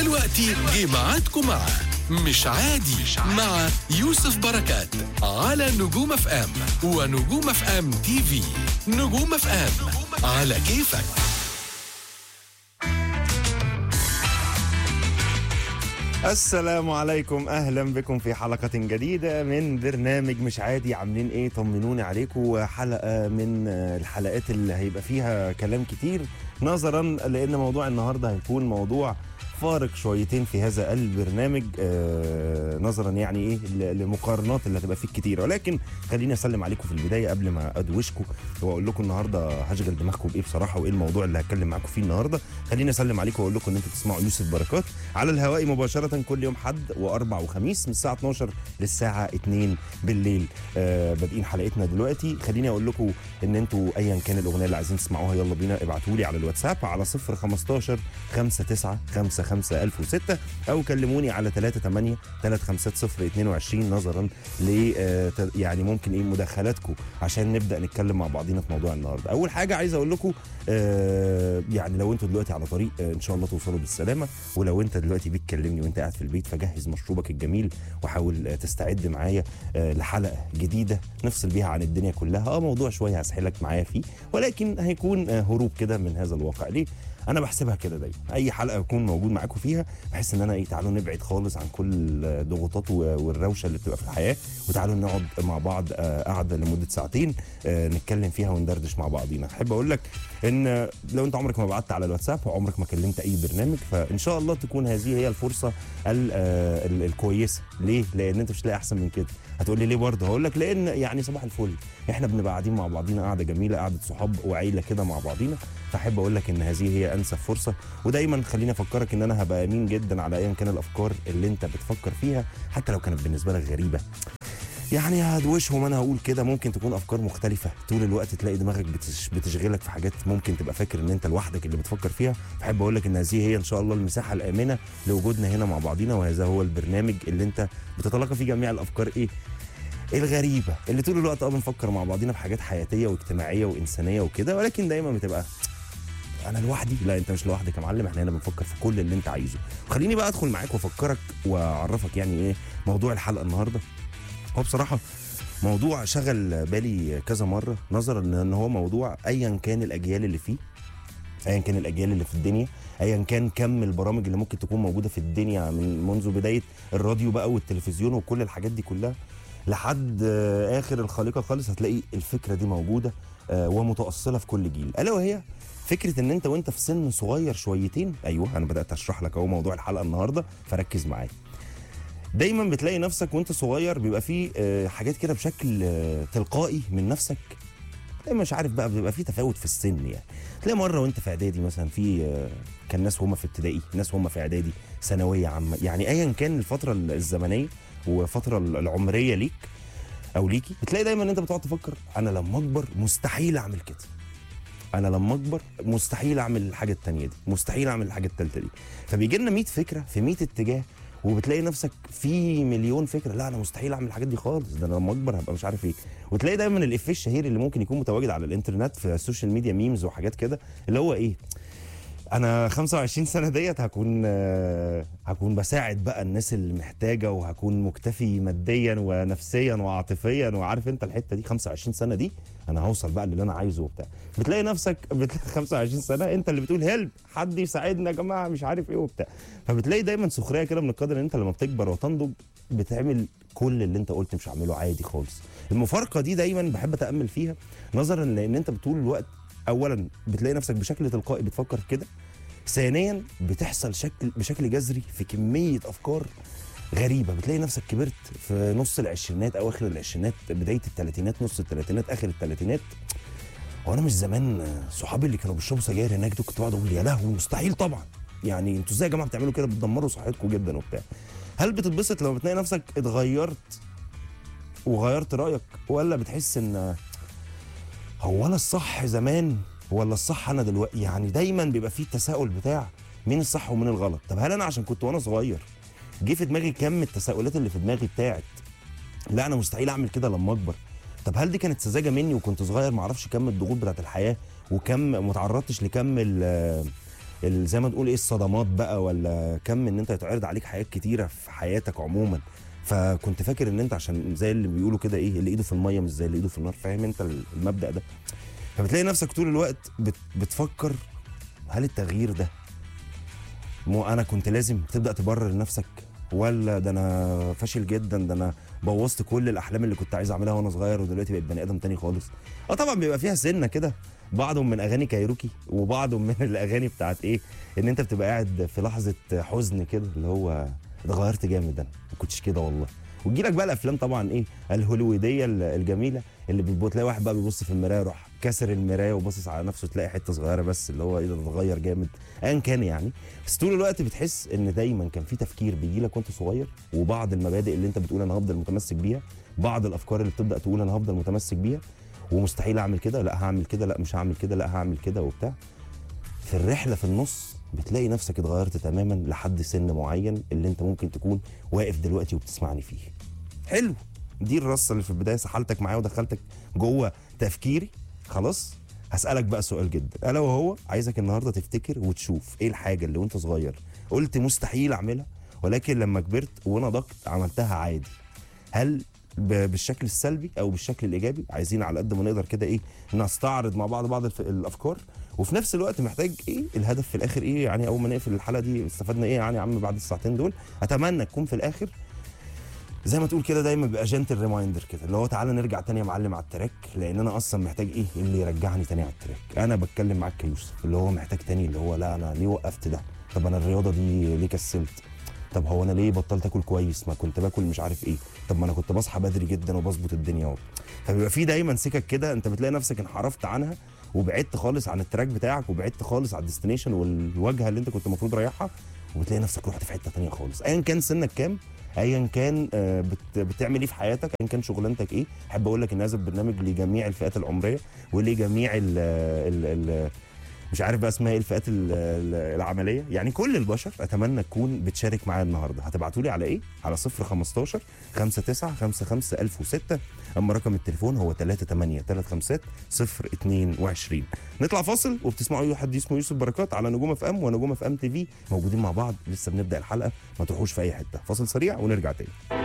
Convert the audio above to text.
ودلوقتي جه ميعادكم مع مش عادي مع يوسف بركات على نجوم اف ام ونجوم اف ام تي في نجوم اف ام على كيفك السلام عليكم اهلا بكم في حلقه جديده من برنامج مش عادي عاملين ايه طمنوني عليكم حلقه من الحلقات اللي هيبقى فيها كلام كتير نظرا لان موضوع النهارده هيكون موضوع فارق شويتين في هذا البرنامج آه نظرا يعني ايه ل- لمقارنات اللي هتبقى فيه كتير ولكن خليني اسلم عليكم في البدايه قبل ما ادوشكم واقول لكم النهارده هشغل دماغكم بايه بصراحه وايه الموضوع اللي هتكلم معاكم فيه النهارده خليني اسلم عليكم واقول لكم ان انتوا تسمعوا يوسف بركات على الهواء مباشره كل يوم حد واربع وخميس من الساعه 12 للساعه 2 بالليل آه بادئين حلقتنا دلوقتي خليني اقول لكم ان انتوا ايا كان الاغنيه اللي عايزين تسمعوها يلا بينا ابعتوا لي على الواتساب على 015 59 55 1006 او كلموني على 38 350 22 نظرا ل آه، ت- يعني ممكن ايه مداخلاتكم عشان نبدا نتكلم مع بعضينا في موضوع النهارده اول حاجه عايز اقول لكم آه، يعني لو انتوا دلوقتي على طريق آه، ان شاء الله توصلوا بالسلامه ولو انت دلوقتي بتكلمني وانت قاعد في البيت فجهز مشروبك الجميل وحاول آه، تستعد معايا آه، لحلقه جديده نفصل بيها عن الدنيا كلها اه موضوع شويه هسحلك معايا فيه ولكن هيكون آه، هروب كده من هذا الواقع ليه انا بحسبها كده دايما اي حلقه اكون موجود معاكم فيها بحس ان انا ايه تعالوا نبعد خالص عن كل الضغوطات و- والروشه اللي بتبقى في الحياه وتعالوا نقعد مع بعض آه، قعده لمده ساعتين آه، نتكلم فيها وندردش مع بعضينا احب اقول لك ان لو انت عمرك ما بعت على الواتساب وعمرك ما كلمت اي برنامج فان شاء الله تكون هذه هي الفرصه ال- آه، ال- الكويسه ليه لان انت مش لاقي احسن من كده هتقول لي ليه برضه هقول لك لان يعني صباح الفل احنا بنبقى قاعدين مع بعضينا قعده جميله قعده صحاب وعيله كده مع بعضينا فاحب اقول لك ان هذه هي انسب فرصه ودايما خليني افكرك ان انا هبقى امين جدا على ايا كان الافكار اللي انت بتفكر فيها حتى لو كانت بالنسبه لك غريبه يعني هدوشهم انا هقول كده ممكن تكون افكار مختلفه طول الوقت تلاقي دماغك بتش بتشغلك في حاجات ممكن تبقى فاكر ان انت لوحدك اللي بتفكر فيها بحب اقول لك ان هذه هي ان شاء الله المساحه الامنه لوجودنا هنا مع بعضينا وهذا هو البرنامج اللي انت بتتلقى فيه جميع الافكار ايه الغريبه اللي طول الوقت اه بنفكر مع بعضينا في حاجات حياتيه واجتماعيه وانسانيه وكده ولكن دايما بتبقى انا لوحدي لا انت مش لوحدك يا معلم احنا هنا بنفكر في كل اللي انت عايزه خليني بقى ادخل معاك وافكرك واعرفك يعني ايه موضوع الحلقه النهارده هو بصراحه موضوع شغل بالي كذا مره نظرا ان هو موضوع ايا كان الاجيال اللي فيه ايا كان الاجيال اللي في الدنيا ايا كان كم البرامج اللي ممكن تكون موجوده في الدنيا من منذ بدايه الراديو بقى والتلفزيون وكل الحاجات دي كلها لحد آه، اخر الخليقه خالص هتلاقي الفكره دي موجوده آه، ومتاصله في كل جيل الا وهي فكره ان انت وانت في سن صغير شويتين ايوه انا بدات اشرح لك اهو موضوع الحلقه النهارده فركز معايا دايما بتلاقي نفسك وانت صغير بيبقى فيه آه، حاجات كده بشكل آه، تلقائي من نفسك دايما مش عارف بقى بيبقى فيه تفاوت في السن يعني تلاقي مره وانت في اعدادي مثلا في آه، كان ناس هم في ابتدائي ناس هم في اعدادي ثانويه عامه يعني ايا كان الفتره الزمنيه والفتره العمريه ليك او ليكي بتلاقي دايما ان انت بتقعد تفكر انا لما اكبر مستحيل اعمل كده انا لما اكبر مستحيل اعمل الحاجه التانية دي مستحيل اعمل الحاجه التالتة دي فبيجي لنا 100 فكره في 100 اتجاه وبتلاقي نفسك في مليون فكره لا انا مستحيل اعمل الحاجات دي خالص ده انا لما اكبر هبقى مش عارف ايه وتلاقي دايما الافيه الشهير اللي ممكن يكون متواجد على الانترنت في السوشيال ميديا ميمز وحاجات كده اللي هو ايه انا 25 سنه ديت هكون آه، هكون بساعد بقى الناس اللي محتاجه وهكون مكتفي ماديا ونفسيا وعاطفيا وعارف انت الحته دي 25 سنه دي انا هوصل بقى للي انا عايزه وبتاع بتلاقي نفسك بتلاقي 25 سنه انت اللي بتقول هيلب حد يساعدنا يا جماعه مش عارف ايه وبتاع فبتلاقي دايما سخريه كده من القدر ان انت لما بتكبر وتنضج بتعمل كل اللي انت قلت مش هعمله عادي خالص المفارقه دي دايما بحب اتامل فيها نظرا لان انت طول الوقت اولا بتلاقي نفسك بشكل تلقائي بتفكر في كده ثانيا بتحصل شكل بشكل جذري في كميه افكار غريبه بتلاقي نفسك كبرت في نص العشرينات اواخر العشرينات بدايه الثلاثينات نص الثلاثينات اخر الثلاثينات هو انا مش زمان آه، صحابي اللي كانوا بيشربوا سجاير هناك دول كنت بقعد اقول يا لهوي مستحيل طبعا يعني انتوا ازاي يا جماعه بتعملوا كده بتدمروا صحتكم جدا وبتاع هل بتتبسط لما بتلاقي نفسك اتغيرت وغيرت رايك ولا بتحس ان آه، هو انا الصح زمان ولا الصح انا دلوقتي يعني دايما بيبقى فيه التساؤل بتاع مين الصح ومين الغلط طب هل انا عشان كنت وانا صغير جه في دماغي كم التساؤلات اللي في دماغي بتاعت لا انا مستحيل اعمل كده لما اكبر طب هل دي كانت سذاجه مني وكنت صغير ما اعرفش كم الضغوط بتاعت الحياه وكم ما تعرضتش لكم ال- ال- زي ما تقول ايه الصدمات بقى ولا كم ان انت يتعرض عليك حاجات كتيره في حياتك عموما فكنت فاكر ان انت عشان زي اللي بيقولوا كده ايه اللي ايده في الميه مش زي اللي ايده في النار فاهم انت المبدا ده فبتلاقي نفسك طول الوقت بت بتفكر هل التغيير ده مو انا كنت لازم تبدا تبرر لنفسك ولا ده انا فاشل جدا ده انا بوظت كل الاحلام اللي كنت عايز اعملها وانا صغير ودلوقتي بقيت بني ادم تاني خالص اه طبعا بيبقى فيها سنه كده بعضهم من اغاني كايروكي وبعضهم من الاغاني بتاعت ايه ان انت بتبقى قاعد في لحظه حزن كده اللي هو اتغيرت جامد انا ما كنتش كده والله وتجي لك بقى الافلام طبعا ايه الهوليووديه الجميله اللي بتبقى تلاقي واحد بقى بيبص في المرايه يروح كسر المرايه وباصص على نفسه تلاقي حته صغيره بس اللي هو ايه ده اتغير جامد ايا كان يعني بس طول الوقت بتحس ان دايما كان في تفكير بيجي لك وانت صغير وبعض المبادئ اللي انت بتقول انا هفضل متمسك بيها بعض الافكار اللي بتبدا تقول انا هفضل متمسك بيها ومستحيل اعمل كده لا هعمل كده لا مش هعمل كده لا هعمل كده وبتاع في الرحله في النص بتلاقي نفسك اتغيرت تماما لحد سن معين اللي انت ممكن تكون واقف دلوقتي وبتسمعني فيه حلو دي الرصه اللي في البدايه سحلتك معايا ودخلتك جوه تفكيري خلاص هسألك بقى سؤال جدا الا وهو عايزك النهارده تفتكر وتشوف ايه الحاجه اللي وانت صغير قلت مستحيل اعملها ولكن لما كبرت ونضجت عملتها عادي هل ب- بالشكل السلبي او بالشكل الايجابي عايزين على قد ما نقدر كده ايه نستعرض مع بعض بعض الف- الافكار وفي نفس الوقت محتاج ايه الهدف في الاخر ايه يعني اول ما نقفل الحلقه دي استفدنا ايه يعني يا عم بعد الساعتين دول اتمنى تكون في الاخر زي ما تقول كده دايما بيبقى جنتل ريمايندر كده اللي هو تعالى نرجع تاني يا معلم على التراك لان انا اصلا محتاج ايه اللي يرجعني تاني على التراك انا بتكلم معاك كيوسف اللي هو محتاج تاني اللي هو لا انا ليه وقفت ده طب انا الرياضه دي ليه كسلت طب هو انا ليه بطلت اكل كويس ما كنت باكل مش عارف ايه طب ما انا كنت بصحى بدري جدا وبظبط الدنيا و... فبيبقى في دايما سكك كده انت بتلاقي نفسك انحرفت عنها وبعدت خالص عن التراك بتاعك وبعدت خالص عن الديستنيشن والواجهه اللي انت كنت المفروض رايحها وبتلاقي نفسك رحت في حته تانية خالص ايا كان سنك كام ايا كان آه، بت بتعمل ايه في حياتك ايا كان شغلانتك ايه احب اقول لك ان هذا البرنامج لجميع الفئات العمريه ولجميع ال ال ال مش عارف بقى اسمها ايه الفئات ال- ال- العمليه يعني كل البشر اتمنى تكون بتشارك معايا النهارده هتبعتوا لي على ايه على 015 59 55 1006 اما رقم التليفون هو 38 35 022 نطلع فاصل وبتسمعوا اي حد اسمه يوسف بركات على نجوم اف ام ونجوم اف ام تي في موجودين مع بعض لسه بنبدا الحلقه ما تروحوش في اي حته فاصل سريع ونرجع تاني